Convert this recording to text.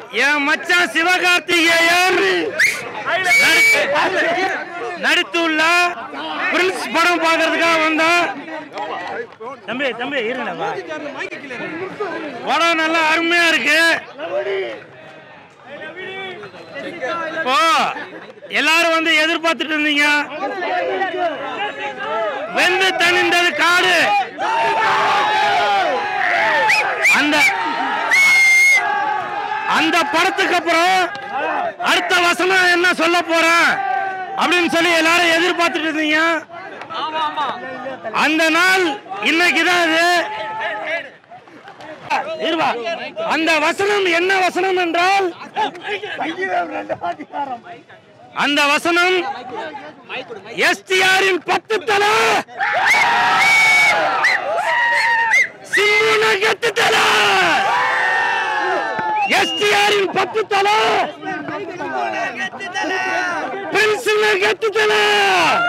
என் மச்சான் சிவகார்த்திகேயன் நடித்து- நடித்துள்ள பிரின்ஸ் படம் பார்க்கறதுக்காக வந்தோம் தம்பி தம்பி இருங்கப்பா படம் நல்லா அருமையா இருக்கு இப்போ எல்லாரும் வந்து எதிர்பார்த்துட்டு இருந்தீங்க வெந்து தணிந்தது காடு அந்த அந்த படத்துக்கு அப்புறம் அடுத்த வசனம் என்ன சொல்ல போறேன் அப்படின்னு சொல்லி எல்லாரும் எதிர்பார்த்துட்டு இருந்தீங்க அந்த நாள் இன்னைக்கு தான் அது இருவா. அந்த வசனம் என்ன வசனம் என்றால் அந்த வசனம் எஸ்டிஆரின் பத்து தலை சிம்முன கெத்து தலை எஸ்டிஆரின் பத்து தலை பென்சில் கெத்து தலை